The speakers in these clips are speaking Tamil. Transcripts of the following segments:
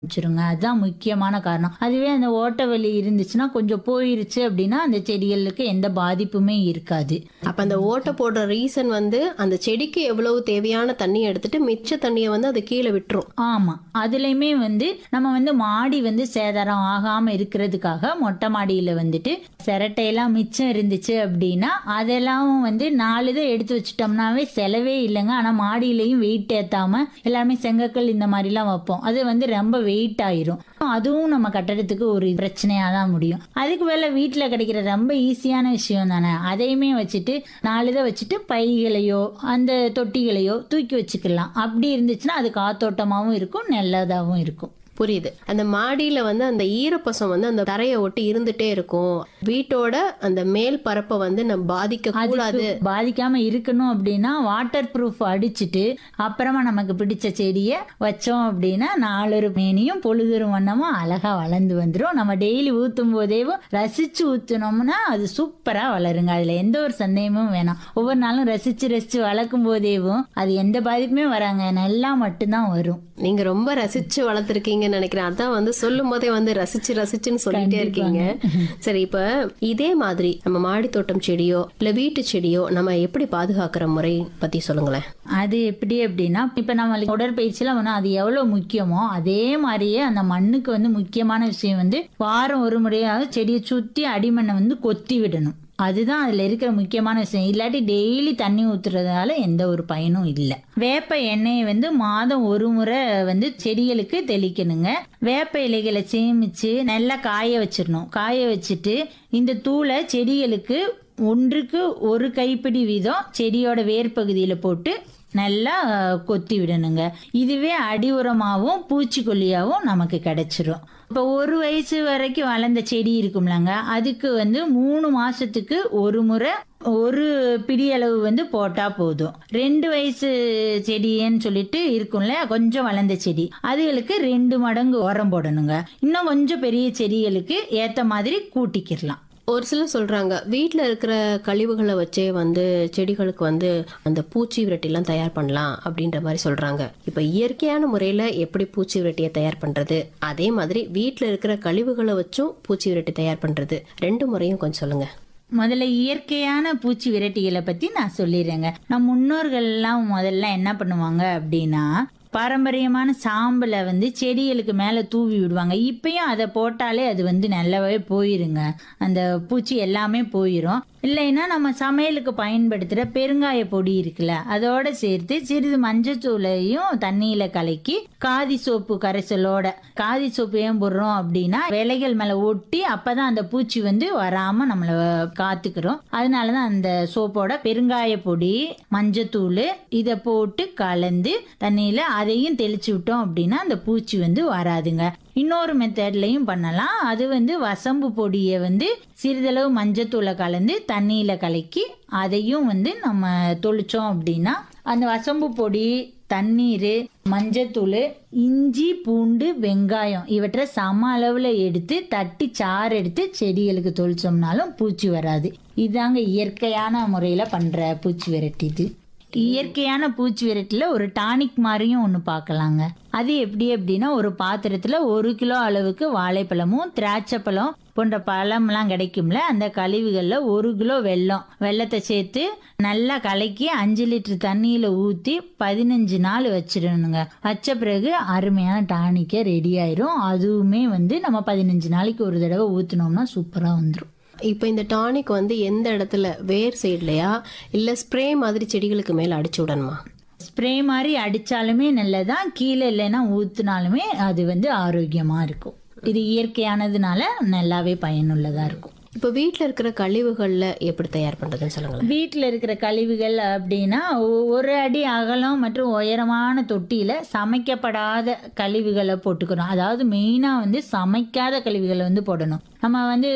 ஆரம்பிச்சிருங்க அதுதான் முக்கியமான காரணம் அதுவே அந்த ஓட்ட வலி இருந்துச்சுன்னா கொஞ்சம் போயிருச்சு அப்படின்னா அந்த செடிகளுக்கு எந்த பாதிப்புமே இருக்காது அப்ப அந்த ஓட்டை போடுற ரீசன் வந்து அந்த செடிக்கு எவ்வளவு தேவையான தண்ணியை எடுத்துட்டு மிச்ச தண்ணியை வந்து அது கீழே விட்டுரும் ஆமா அதுலயுமே வந்து நம்ம வந்து மாடி வந்து சேதாரம் ஆகாம இருக்கிறதுக்காக மொட்டை மாடியில வந்துட்டு சிரட்டையெல்லாம் மிச்சம் இருந்துச்சு அப்படின்னா அதெல்லாம் வந்து நாலு இதை எடுத்து வச்சுட்டோம்னாவே செலவே இல்லைங்க ஆனா மாடியிலையும் வெயிட் ஏத்தாம எல்லாமே செங்கக்கல் இந்த மாதிரிலாம் வைப்போம் அது வந்து ரொம்ப வெயிட் ஆயிரும் அதுவும் நம்ம கட்டடத்துக்கு ஒரு பிரச்சனையா தான் முடியும் அதுக்கு மேல வீட்டுல கிடைக்கிற ரொம்ப ஈஸியான விஷயம் தானே அதையுமே வச்சுட்டு நாலு இதை வச்சுட்டு பைகளையோ அந்த தொட்டிகளையோ தூக்கி வச்சுக்கலாம் அப்படி இருந்துச்சுன்னா அது காத்தோட்டமாவும் இருக்கும் நல்லதாவும் இருக்கும் புரியுது அந்த மாடியில வந்து அந்த ஈரப்பசம் வந்து அந்த தரையை ஒட்டி இருந்துட்டே இருக்கும் வீட்டோட அந்த மேல் பரப்பை வந்து நம்ம பாதிக்க கூடாது அதுக்கு பாதிக்காம இருக்கணும் அப்படின்னா வாட்டர் ப்ரூஃப் அடிச்சிட்டு அப்புறமா நமக்கு பிடிச்ச செடியை வச்சோம் அப்படின்னா நாலொரு மேனியும் பொழுதுரும் வண்ணமா அழகா வளர்ந்து வந்துடும் நம்ம டெய்லி ஊத்தும் போதேவும் ரசிச்சு ஊத்துனோம்னா அது சூப்பரா வளருங்க அதுல எந்த ஒரு சந்தேகமும் வேணாம் ஒவ்வொரு நாளும் ரசிச்சு ரசிச்சு வளர்க்கும் போதேவும் அது எந்த பாதிப்புமே வராங்க நல்லா மட்டும்தான் வரும் நீங்க ரொம்ப ரசிச்சு வளர்த்துருக்கீங்கன்னு நினைக்கிறேன் அதான் வந்து சொல்லும் போதே வந்து ரசிச்சு ரசிச்சுன்னு சொல்லிட்டே இருக்கீங்க சரி இப்ப இதே மாதிரி நம்ம மாடி தோட்டம் செடியோ இல்ல வீட்டு செடியோ நம்ம எப்படி பாதுகாக்கிற முறை பத்தி சொல்லுங்களேன் அது எப்படி அப்படின்னா இப்ப நம்மளுக்கு உடற்பயிற்சியில வந்து அது எவ்வளவு முக்கியமோ அதே மாதிரியே அந்த மண்ணுக்கு வந்து முக்கியமான விஷயம் வந்து வாரம் ஒரு முறையாவது செடியை சுத்தி அடிமண்ணை வந்து கொத்தி விடணும் அதுதான் அதுல இருக்கிற முக்கியமான விஷயம் இல்லாட்டி டெய்லி தண்ணி ஊத்துறதால எந்த ஒரு பயனும் இல்லை வேப்ப எண்ணெயை வந்து மாதம் ஒரு முறை வந்து செடிகளுக்கு தெளிக்கணுங்க வேப்ப இலைகளை சேமிச்சு நல்லா காய வச்சிடணும் காய வச்சுட்டு இந்த தூளை செடிகளுக்கு ஒன்றுக்கு ஒரு கைப்பிடி வீதம் செடியோட வேர் பகுதியில போட்டு நல்லா அஹ், கொத்தி விடணுங்க இதுவே அடி உரமாகவும் பூச்சிக்கொல்லியாகவும் நமக்கு கிடைச்சிரும் இப்போ ஒரு வயசு வரைக்கும் வளர்ந்த செடி இருக்கும்லங்க அதுக்கு வந்து மூணு மாசத்துக்கு ஒரு முறை ஒரு பிடி அளவு வந்து போட்டா போதும் ரெண்டு வயசு செடின்னு சொல்லிட்டு இருக்கும்ல கொஞ்சம் வளர்ந்த செடி அதுகளுக்கு ரெண்டு மடங்கு உரம் போடணுங்க இன்னும் கொஞ்சம் பெரிய செடிகளுக்கு ஏத்த மாதிரி கூட்டிக்கிடலாம் ஒரு சிலர் சொல்றாங்க வீட்ல இருக்கிற கழிவுகளை வச்சே வந்து செடிகளுக்கு வந்து அந்த பூச்சி விரட்டிலாம் தயார் பண்ணலாம் அப்படின்ற மாதிரி சொல்றாங்க இப்ப இயற்கையான முறையில எப்படி பூச்சி விரட்டியை தயார் பண்றது அதே மாதிரி வீட்ல இருக்கிற கழிவுகளை வச்சும் பூச்சி விரட்டி தயார் பண்றது ரெண்டு முறையும் கொஞ்சம் சொல்லுங்க முதல்ல இயற்கையான பூச்சி விரட்டிகளை பத்தி நான் சொல்லிடுறேங்க நம் முன்னோர்கள் எல்லாம் முதல்ல என்ன பண்ணுவாங்க அப்படின்னா பாரம்பரியமான சாம்பலை வந்து செடிகளுக்கு மேலே தூவி விடுவாங்க இப்பயும் அதை போட்டாலே அது வந்து நல்லாவே போயிருங்க அந்த பூச்சி எல்லாமே போயிடும் இல்லைன்னா நம்ம சமையலுக்கு பயன்படுத்துகிற பெருங்காய பொடி இருக்குல்ல அதோட சேர்த்து சிறிது மஞ்சத்தூளையும் தண்ணியில கலக்கி காதி சோப்பு கரைசலோட காதி சோப்பு ஏன் போடுறோம் அப்படின்னா விலைகள் மேல ஒட்டி அப்பதான் அந்த பூச்சி வந்து வராம நம்மள காத்துக்கிறோம் அதனாலதான் அந்த சோப்போட பெருங்காய பொடி மஞ்சத்தூள் இதை போட்டு கலந்து தண்ணியில அதையும் தெளிச்சு விட்டோம் அப்படின்னா அந்த பூச்சி வந்து வராதுங்க இன்னொரு மெத்தட்லையும் பண்ணலாம் அது வந்து வசம்பு பொடியை வந்து சிறிதளவு மஞ்சத்தூளை கலந்து தண்ணியில கலக்கி அதையும் வந்து நம்ம தொளிச்சோம் அப்படின்னா அந்த வசம்பு பொடி தண்ணீர் மஞ்சத்தூள் இஞ்சி பூண்டு வெங்காயம் இவற்றை சம அளவில் எடுத்து தட்டி சாறு எடுத்து செடிகளுக்கு தொளிச்சோம்னாலும் பூச்சி வராது இதாங்க இயற்கையான முறையில் பண்ணுற பூச்சி விரட்டி இது இயற்கையான பூச்சி விரட்டில ஒரு டானிக் மாதிரியும் ஒன்று பார்க்கலாங்க அது எப்படி அப்படின்னா ஒரு பாத்திரத்தில் ஒரு கிலோ அளவுக்கு வாழைப்பழமும் திராட்சைப்பழம் போன்ற பழம்லாம் கிடைக்கும்ல அந்த கழிவுகளில் ஒரு கிலோ வெல்லம் வெல்லத்தை சேர்த்து நல்லா கலக்கி அஞ்சு லிட்டர் தண்ணியில் ஊற்றி பதினஞ்சு நாள் வச்சிடணுங்க வச்ச பிறகு அருமையான டானிக்கை ரெடி ஆயிரும் அதுவுமே வந்து நம்ம பதினஞ்சு நாளைக்கு ஒரு தடவை ஊற்றினோம்னா சூப்பராக வந்துடும் இப்போ இந்த டானிக் வந்து எந்த இடத்துல வேர் சைட்லயா இல்ல ஸ்ப்ரே மாதிரி செடிகளுக்கு மேல அடிச்சு விடணுமா ஸ்ப்ரே மாதிரி அடிச்சாலுமே நல்லதான் கீழே இல்லைன்னா ஊத்துனாலுமே அது வந்து ஆரோக்கியமா இருக்கும் இது இயற்கையானதுனால நல்லாவே பயனுள்ளதா இருக்கும் இப்போ வீட்ல இருக்கிற கழிவுகள்ல எப்படி தயார் பண்றதுன்னு சொல்லுங்களேன் வீட்டில் இருக்கிற கழிவுகள் அப்படின்னா ஒ- ஒரு அடி அகலம் மற்றும் உயரமான தொட்டியில் சமைக்கப்படாத கழிவுகளை போட்டுக்கிறோம் அதாவது மெயினாக வந்து சமைக்காத கழிவுகளை வந்து போடணும் நம்ம வந்து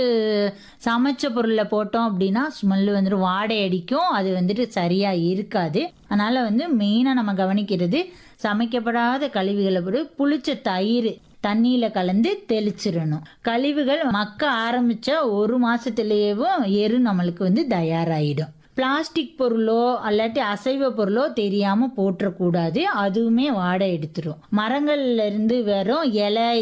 சமைச்ச பொருளை போட்டோம் அப்படின்னா ஸ்மெல் வந்துட்டு வாடை அடிக்கும் அது வந்துட்டு சரியாக இருக்காது அதனால் வந்து மெயினாக நம்ம கவனிக்கிறது சமைக்கப்படாத கழிவுகளை போட்டு புளிச்ச தயிர் தண்ணியில கலந்து தெளிச்சிடணும் கழிவுகள் மக்க ஆரம்பிச்ச ஒரு மாசத்திலேயேவும் எரு நம்மளுக்கு வந்து தயாராயிடும் பிளாஸ்டிக் பொருளோ அல்லாட்டி அசைவ பொருளோ தெரியாம போட்டுறக்கூடாது அதுவுமே வாடை எடுத்துரும் மரங்கள்ல இருந்து வெறும் இலை